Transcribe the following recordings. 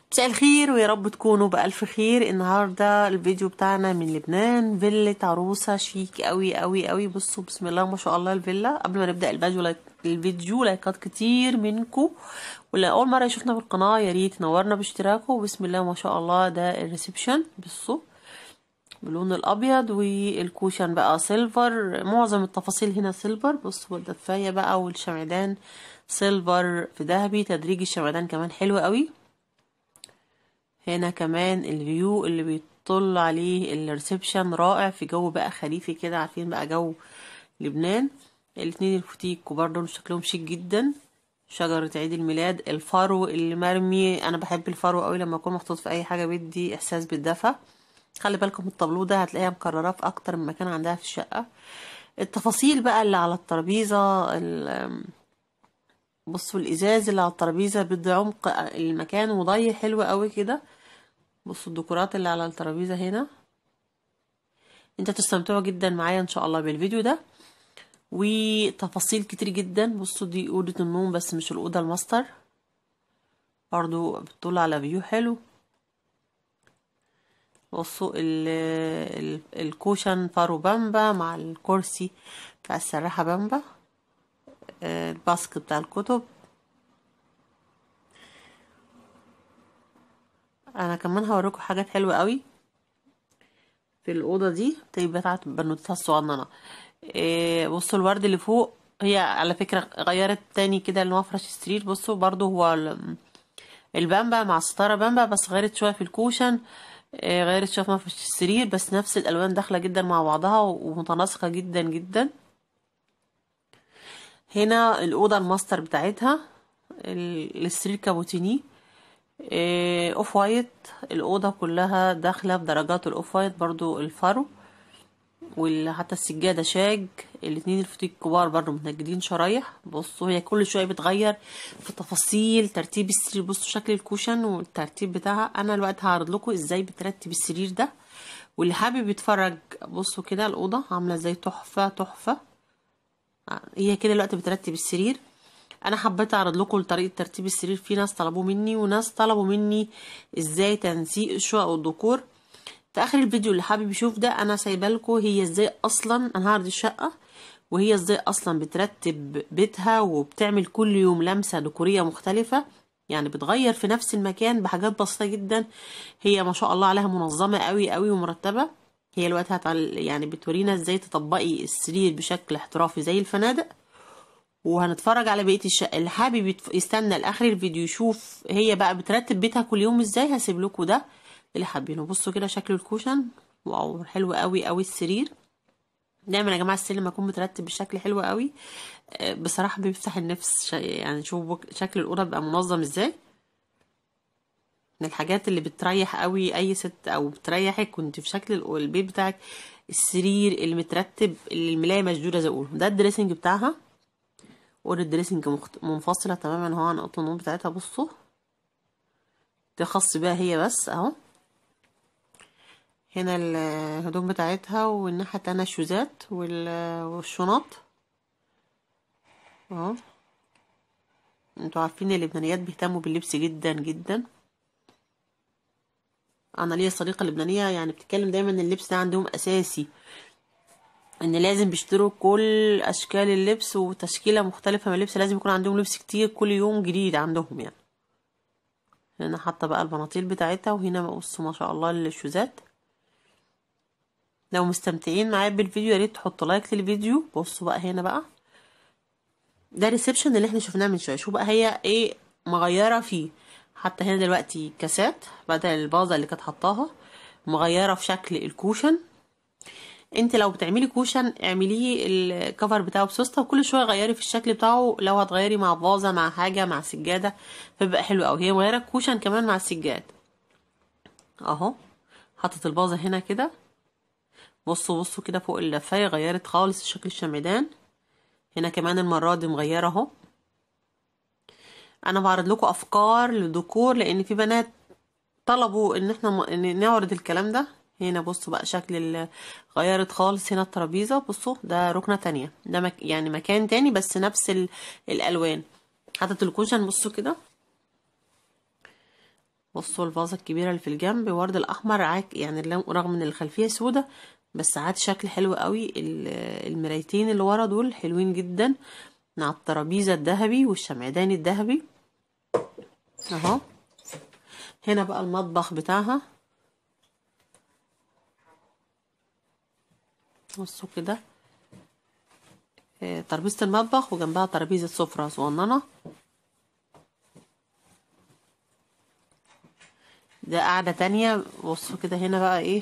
مساء الخير ويا رب تكونوا بألف خير النهاردة الفيديو بتاعنا من لبنان فيلة عروسة شيك قوي قوي قوي بصوا بسم الله ما شاء الله الفيلا قبل ما نبدأ الفيديو لايك الفيديو لايكات كتير منكم واللي أول مرة يشوفنا في القناة يا ريت نورنا باشتراكه وبسم الله ما شاء الله ده الريسبشن بصوا باللون الابيض والكوشن بقى سيلفر معظم التفاصيل هنا سيلفر بصوا الدفايه بقى والشمعدان سيلفر في ذهبي تدريج الشمعدان كمان حلو قوي هنا كمان الفيو اللي بيطل عليه الريسبشن رائع في جو بقى خريفي كده عارفين بقى جو لبنان الاتنين الفوتيك برضه شكلهم شيك جدا شجرة عيد الميلاد الفرو اللي مرمي انا بحب الفرو قوي لما يكون محطوط في اي حاجة بيدي احساس بالدفى خلي بالكم الطابلو ده هتلاقيها مكررة في اكتر من مكان عندها في الشقة التفاصيل بقى اللي على الترابيزة بصوا الازاز اللي على الترابيزة بيدي عمق المكان وضي حلو قوي كده بصوا الديكورات اللي على الترابيزة هنا انت تستمتعوا جدا معايا ان شاء الله بالفيديو ده وتفاصيل كتير جدا بصوا دي اوضة النوم بس مش الاوضة الماستر برضو بتطل على فيو حلو بصوا ال ال الكوشن فارو بامبا مع الكرسي بتاع السراحة بامبا الباسك بتاع الكتب انا كمان هوريكم حاجات حلوة قوي في الأوضة دي تبقى بتاعت بنوتها الصغننة إيه بصوا الورد اللي فوق هي على فكرة غيرت تاني كده المفرش السرير بصوا برضو هو البامبا مع ستارة بامبا بس غيرت شوية في الكوشن إيه غيرت شوية في مفرش السرير بس نفس الألوان داخلة جدا مع بعضها ومتناسقة جدا جدا هنا الأوضة الماستر بتاعتها السرير كابوتيني إيه اوف وايت الاوضه كلها داخله بدرجات الاوف وايت برضو الفرو وحتى السجاده شاج الاتنين الفوتيك كبار برضو متنجدين شرايح بصوا هي كل شويه بتغير في تفاصيل ترتيب السرير بصوا شكل الكوشن والترتيب بتاعها انا الوقت هعرض لكم ازاي بترتب السرير ده واللي حابب يتفرج بصوا كده الاوضه عامله ازاي تحفه تحفه هي كده الوقت بترتب السرير انا حبيت اعرض لكم طريقه ترتيب السرير في ناس طلبوا مني وناس طلبوا مني ازاي تنسيق الشقق والديكور في اخر الفيديو اللي حابب يشوف ده انا سايبه لكم هي ازاي اصلا انا هعرض الشقه وهي ازاي اصلا بترتب بيتها وبتعمل كل يوم لمسه ديكوريه مختلفه يعني بتغير في نفس المكان بحاجات بسيطه جدا هي ما شاء الله عليها منظمه قوي قوي ومرتبه هي الوقت هتعل يعني بتورينا ازاي تطبقي السرير بشكل احترافي زي الفنادق وهنتفرج على بقيه الشقه اللي حابب يستنى لاخر الفيديو يشوف هي بقى بترتب بيتها كل يوم ازاي هسيب لكم ده اللي حابينه بصوا كده شكل الكوشن واو حلو قوي قوي السرير دايما يا جماعه السلم يكون مترتب بشكل حلو قوي بصراحه بيفتح النفس يعني شوفوا شكل الاوضه بقى منظم ازاي من الحاجات اللي بتريح قوي اي ست او بتريحك كنت في شكل البيت بتاعك السرير اللي مترتب اللي الملايه مشدوده زي اقول ده الدريسنج بتاعها اور الدريسنج مخت... منفصلة تماما اهو عن اوضه النوم بتاعتها بصوا ده خاص بيها هي بس اهو هنا الهدوم بتاعتها والناحية التانية الشوزات وال... والشنط اهو انتوا عارفين اللبنانيات بيهتموا باللبس جدا جدا انا ليا صديقة لبنانية يعني بتتكلم دايما ان اللبس ده عندهم اساسي ان لازم بيشتروا كل اشكال اللبس وتشكيله مختلفه من اللبس لازم يكون عندهم لبس كتير كل يوم جديد عندهم يعني هنا حاطه بقى البناطيل بتاعتها وهنا بصوا ما شاء الله الشوزات لو مستمتعين معايا بالفيديو يا ريت تحطوا لايك للفيديو بصوا بقى هنا بقى ده ريسبشن اللي احنا شفناه من شويه شو بقى هي ايه مغيره فيه حتى هنا دلوقتي كاسات بدل البازه اللي كانت حطاها مغيره في شكل الكوشن انت لو بتعملي كوشن اعمليه الكفر بتاعه بسوسته وكل شويه غيري في الشكل بتاعه لو هتغيري مع فازه مع حاجه مع سجاده فبيبقى حلو قوي هي مغيره كوشن كمان مع السجاد اهو حطت البازه هنا كده بصوا بصوا كده فوق اللفايه غيرت خالص شكل الشمعدان هنا كمان المره دي مغيره اهو انا بعرض لكم افكار للديكور لان في بنات طلبوا ان احنا نعرض الكلام ده هنا بصوا بقى شكل غيرت خالص هنا الترابيزة بصوا ده ركنة تانية ده مك يعني مكان تاني بس نفس الألوان حطت الكوشن بصوا كده بصوا الفازة الكبيرة اللي في الجنب ورد الأحمر عاك يعني اللون- رغم ان الخلفية سودة بس عاد شكل حلو قوي ال- المرايتين اللي ورا دول حلوين جدا مع الترابيزة الذهبي والشمعدان الذهبي اهو هنا بقى المطبخ بتاعها بصوا كده آه، ترابيزة المطبخ وجنبها ترابيزة سفرة صغننة ده قاعدة تانية بصوا كده هنا بقى ايه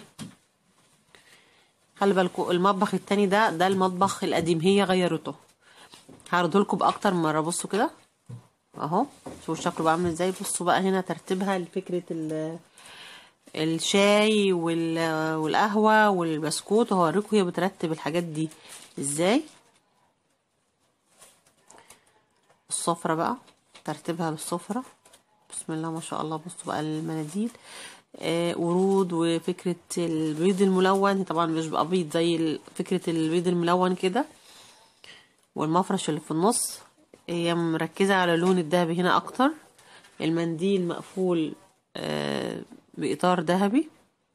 خلي بالكوا المطبخ التاني ده ده المطبخ القديم هي غيرته هعرضهولكوا بأكتر مرة بصوا كده اهو شوفوا شكله بقى عامل ازاي بصوا بقى هنا ترتيبها لفكرة ال الشاي وال- والقهوة والبسكوت هوريكم هي بترتب الحاجات دي ازاي السفرة بقى ترتيبها للسفرة بسم الله ما شاء الله بصوا بقى المناديل آه ورود وفكرة البيض الملون طبعا مش بقى بيض زي ال- فكرة البيض الملون كده والمفرش اللي في النص هي مركزة على اللون الذهبي هنا أكتر المنديل مقفول آه بإطار ذهبي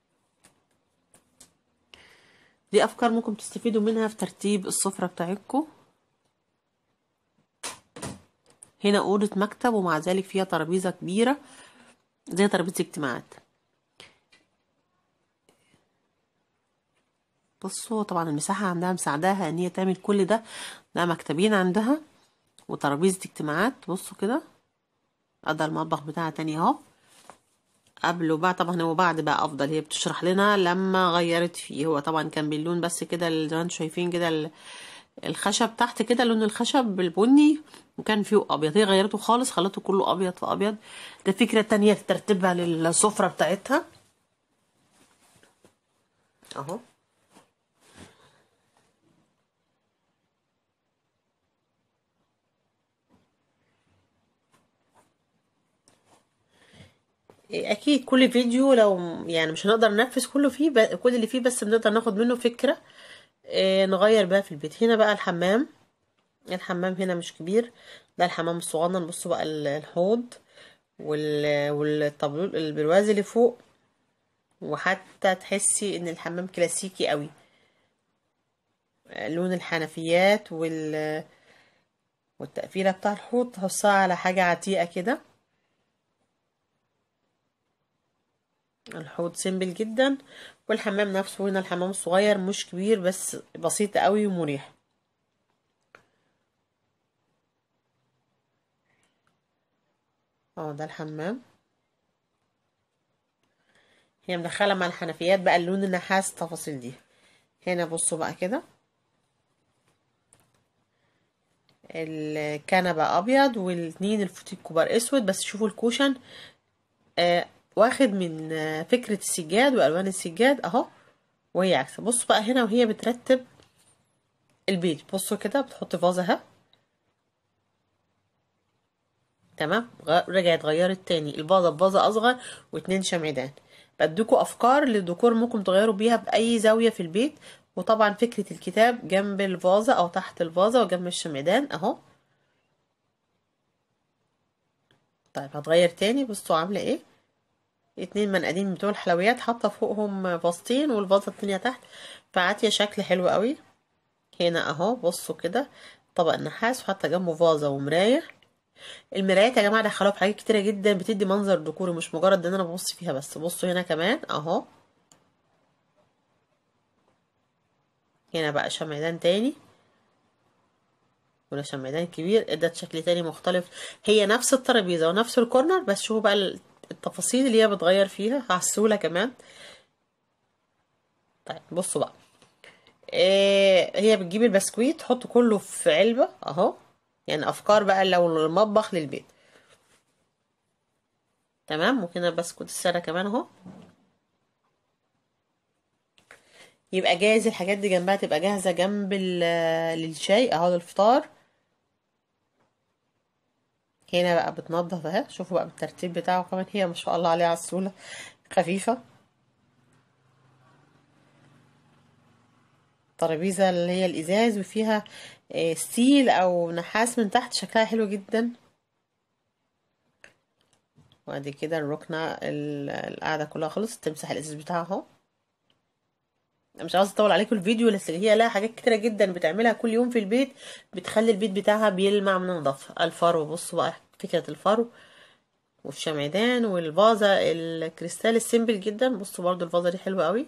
دي أفكار ممكن تستفيدوا منها في ترتيب السفرة بتاعتكم هنا أوضة مكتب ومع ذلك فيها ترابيزة كبيرة زي ترابيزة اجتماعات بصوا طبعا المساحة عندها مساعداها ان هي تعمل كل ده ده مكتبين عندها وترابيزة اجتماعات بصوا كده ادي المطبخ بتاعها تاني اهو قبل وبعد طبعا هو بعد بقى افضل هي بتشرح لنا لما غيرت فيه هو طبعا كان باللون بس كده اللي زي ما انتم شايفين كده ال- الخشب تحت كده لون الخشب البني وكان فيه ابيض هي غيرته خالص خلته كله ابيض في ابيض ده فكرة تانية في ترتيبها للسفرة بتاعتها اهو اكيد كل فيديو لو يعني مش هنقدر ننفذ كله فيه ب... كل اللي فيه بس بنقدر ناخد منه فكرة إيه نغير بقى في البيت هنا بقى الحمام الحمام هنا مش كبير ده الحمام الصغنن بصوا بقى ال- الحوض وال والطابلون البرواز اللي فوق وحتى تحسي ان الحمام كلاسيكي قوي لون الحنفيات وال والتقفيلة بتاع الحوض تحسها على حاجة عتيقة كده الحوض سيمبل جدا والحمام نفسه هنا الحمام الصغير مش كبير بس بسيط قوي ومريح اه ده الحمام هي مدخلة مع الحنفيات بقى اللون النحاس التفاصيل دي هنا بصوا بقى كده الكنبة ابيض والاتنين الفوتيه الكبار اسود بس شوفوا الكوشن آه واخد من آه فكرة السجاد والوان السجاد اهو وهي عكس بصوا بقى هنا وهي بترتب البيت بصوا كده بتحط فازة اهي تمام غ- رجعت غيرت تاني الفازة بفازة اصغر واتنين شمعدان بديكوا افكار للديكور ممكن تغيروا بيها باي زاوية في البيت وطبعا فكرة الكتاب جنب الفازة او تحت الفازة وجنب الشمعدان اهو طيب هتغير تاني بصوا عاملة ايه اتنين منقدين بتوع الحلويات حاطة فوقهم فازتين والفازة التانية تحت فعاتية شكل حلو قوي هنا اهو بصوا كده طبق نحاس وحاطة جنبه فازة ومراية المرايات يا جماعة دخلوها في حاجات كتيرة جدا بتدي منظر ديكوري مش مجرد ان انا ببص فيها بس بصوا هنا كمان اهو هنا بقى شمعدان تاني ولا شمعدان كبير ادت شكل تاني مختلف هي نفس الترابيزة ونفس الكورنر بس شوفوا بقى التفاصيل اللي هي بتغير فيها عسولة كمان طيب بصوا بقى إيه هي بتجيب البسكويت تحط كله في علبة اهو يعني افكار بقى لو المطبخ للبيت تمام وكده بسكوت السادة كمان اهو يبقى جاهز الحاجات دي جنبها تبقى جاهزة جنب ال- للشاي اهو الفطار هنا بقى بتنضف اهي شوفوا بقى بالترتيب بتاعه كمان هي ما شاء الله عليها عسولة خفيفة ترابيزة اللي هي الازاز وفيها آه، ستيل او نحاس من تحت شكلها حلو جدا وادي كده الركنة ال- القاعدة كلها خلصت تمسح الازاز بتاعها اهو أنا مش عاوزة اطول عليكم الفيديو بس هي لها حاجات كتيرة جدا بتعملها كل يوم في البيت بتخلي البيت بتاعها بيلمع من النظافة الفرو بصوا بقى فكرة الفرو والشمعدان والفازة الكريستال السيمبل جدا بصوا برضو الفازة دي حلوة قوي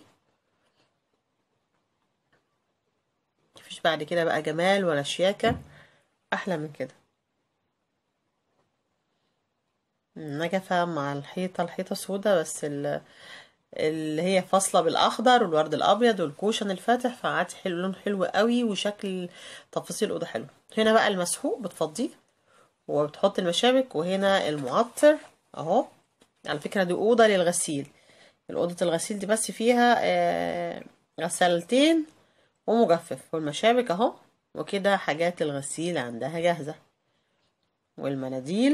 مفيش بعد كده بقى جمال ولا شياكة احلى من كده النجفة مع الحيطة الحيطة سودة بس ال- اللي هي فاصلة بالأخضر والورد الأبيض والكوشن الفاتح فعادي حلو لون حلو قوي وشكل تفاصيل الأوضة حلو هنا بقى المسحوق بتفضيه وبتحط المشابك وهنا المعطر اهو على فكرة دي أوضة للغسيل الأوضة الغسيل دي بس فيها آه، غسالتين ومجفف والمشابك اهو وكده حاجات الغسيل عندها جاهزة والمناديل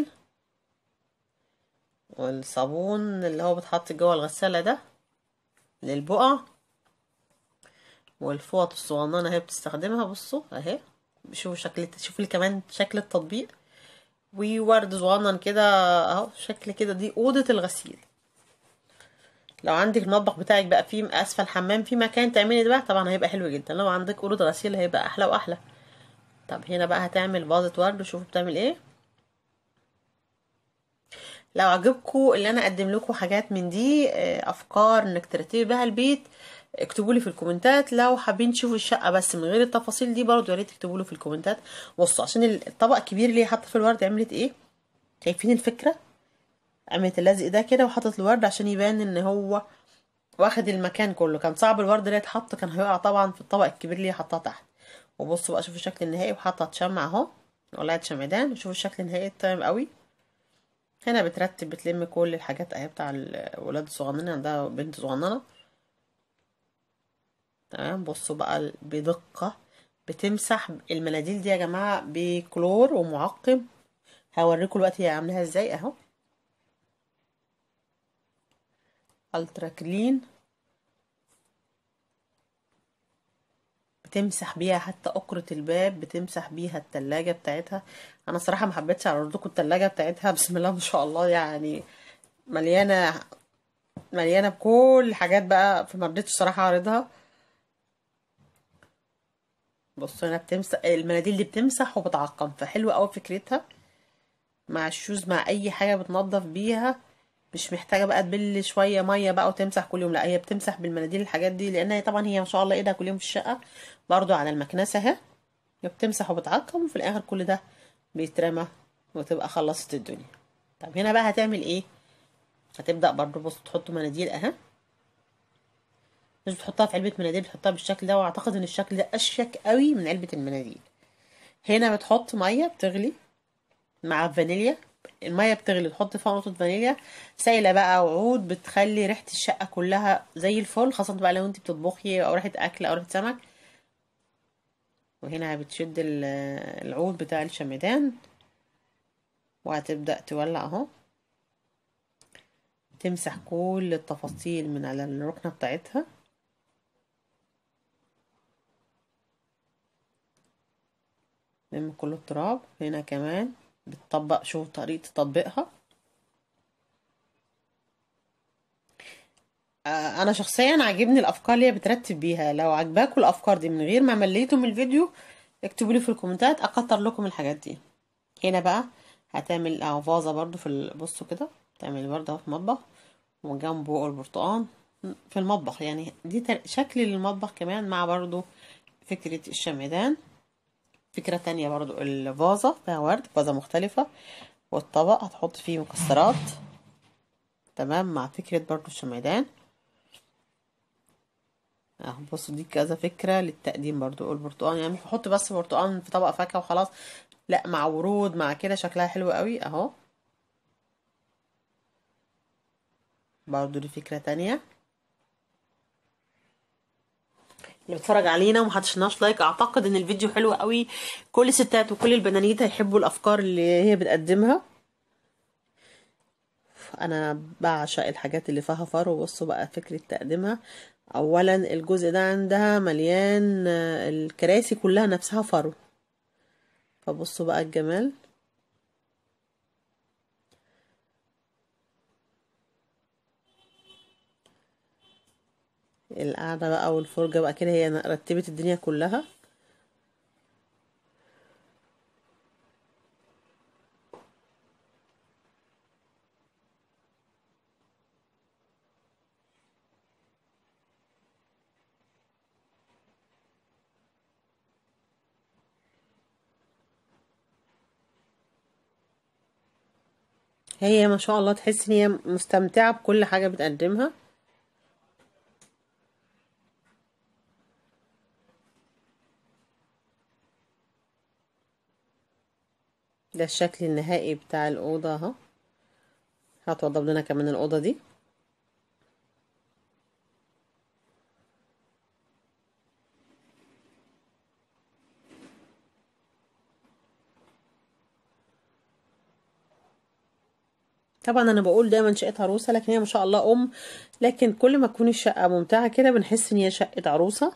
والصابون اللي هو بتحط جوه الغسالة ده للبقع والفوط الصغننة هي بتستخدمها بصوا اهي شوفوا شكل شوفوا لي كمان شكل التطبيق وورد صغنن كده اهو شكل كده دي أوضة الغسيل لو عندك المطبخ بتاعك بقى فيه اسفل حمام في مكان تعملي ده بقى طبعا هيبقى حلو جدا لو عندك أوضة غسيل هيبقى احلى واحلى طب هنا بقى هتعمل فازة ورد وشوفوا بتعمل ايه لو عجبكم اللي انا اقدم لكم حاجات من دي آه، افكار انك ترتبي بها البيت اكتبوا لي في الكومنتات لو حابين تشوفوا الشقه بس من غير التفاصيل دي برضه يا ريت تكتبوا لي في الكومنتات بصوا عشان الطبق كبير اللي حاطه في الورد عملت ايه شايفين الفكره عملت اللزق ده كده وحطت الورد عشان يبان ان هو واخد المكان كله كان صعب الورد اللي يتحط كان هيقع طبعا في الطبق الكبير اللي حطاه تحت وبصوا بقى شوفوا الشكل النهائي وحاطه شمع اهو ولعت شمعدان وشوفوا الشكل النهائي طيب قوي هنا بترتب بتلم كل الحاجات اهي بتاع الولاد الصغننين عندها بنت صغننه تمام بصوا بقى ال- بدقة بتمسح المناديل دي يا جماعة بكلور ومعقم هوريكم الوقت هي عاملاها ازاي اهو الترا كلين بتمسح بيها حتى أكرة الباب بتمسح بيها التلاجة بتاعتها انا صراحة ما حبيتش اعرض لكم التلاجة بتاعتها بسم الله ما شاء الله يعني مليانة مليانة بكل حاجات بقى فما رضيتش صراحة اعرضها بصوا هنا بتمسح المناديل دي بتمسح وبتعقم فحلوة قوي فكرتها مع الشوز مع اي حاجة بتنظف بيها مش محتاجة بقى تبل شوية مية بقى وتمسح كل يوم لا هي بتمسح بالمناديل الحاجات دي لان هي طبعا هي ما شاء الله ايدها كل يوم في الشقة برضو على المكنسة اهي هي بتمسح وبتعقم وفي الاخر كل ده بيترمى وتبقى خلصت الدنيا طب هنا بقى هتعمل ايه هتبدأ برضو بص تحط مناديل اهي مش بتحطها في علبة مناديل بتحطها بالشكل ده واعتقد ان الشكل ده اشيك قوي من علبة المناديل هنا بتحط مية بتغلي مع فانيليا المية بتغلي تحط فيها نقطة فانيليا سايلة بقى وعود بتخلي ريحة الشقة كلها زي الفل خاصة بقى لو انت بتطبخي او ريحة اكل او ريحة سمك وهنا بتشد ال- العود بتاع الشمعدان وهتبدأ تولع اهو تمسح كل التفاصيل من على الركنة بتاعتها لم كل التراب هنا كمان بتطبق شوف طريقة تطبيقها آه، انا شخصيا عاجبني الافكار اللي هي بترتب بيها لو عجباكم الافكار دي من غير ما مليتم الفيديو اكتبوا لي في الكومنتات اكتر لكم الحاجات دي هنا بقى هتعمل اه فازة برضو في ال- بصوا كده تعمل برضه في المطبخ وجنبه البرتقال في المطبخ يعني دي تر- شكل المطبخ كمان مع برضو فكرة الشمعدان فكرة تانية برضو الفازة فيها ورد فازة مختلفة والطبق هتحط فيه مكسرات تمام مع فكرة برضو الشمعدان اهو بصوا دي كذا فكرة للتقديم برضو البرتقال يعني مش بحط بس برتقال في طبق فاكهة وخلاص لا مع ورود مع كده شكلها حلو قوي اهو برضو دي فكرة تانية اللي بيتفرج علينا ومحدش ناش لايك اعتقد ان الفيديو حلو قوي كل الستات وكل البنانيت هيحبوا الافكار اللي هي بتقدمها انا بعشق الحاجات اللي فيها فرو بصوا بقى فكرة تقديمها اولا الجزء ده عندها مليان آه، الكراسي كلها نفسها فرو فبصوا بقى الجمال القعدة بقى والفرجة بقى كده هي رتبت الدنيا كلها هي ما شاء الله تحس ان هي مستمتعة بكل حاجة بتقدمها ده الشكل النهائي بتاع الأوضة اهو هتوضب لنا كمان الأوضة دي طبعا انا بقول دايما شقه عروسه لكن هي ما شاء الله ام لكن كل ما تكون الشقه ممتعه كده بنحس ان هي شقه عروسه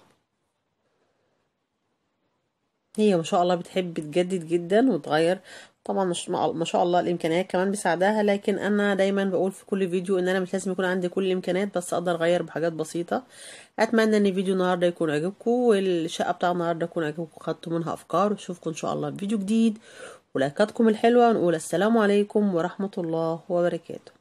هي ما شاء الله بتحب تجدد جدا وتغير طبعا مش ما شاء الله الامكانيات كمان بيساعدها لكن انا دايما بقول في كل فيديو ان انا مش لازم يكون عندي كل الامكانيات بس اقدر اغير بحاجات بسيطه اتمنى ان فيديو النهارده يكون عجبكم والشقه بتاع النهارده يكون عجبكم خدتوا منها افكار واشوفكم ان شاء الله في فيديو جديد ولايكاتكم الحلوه ونقول السلام عليكم ورحمه الله وبركاته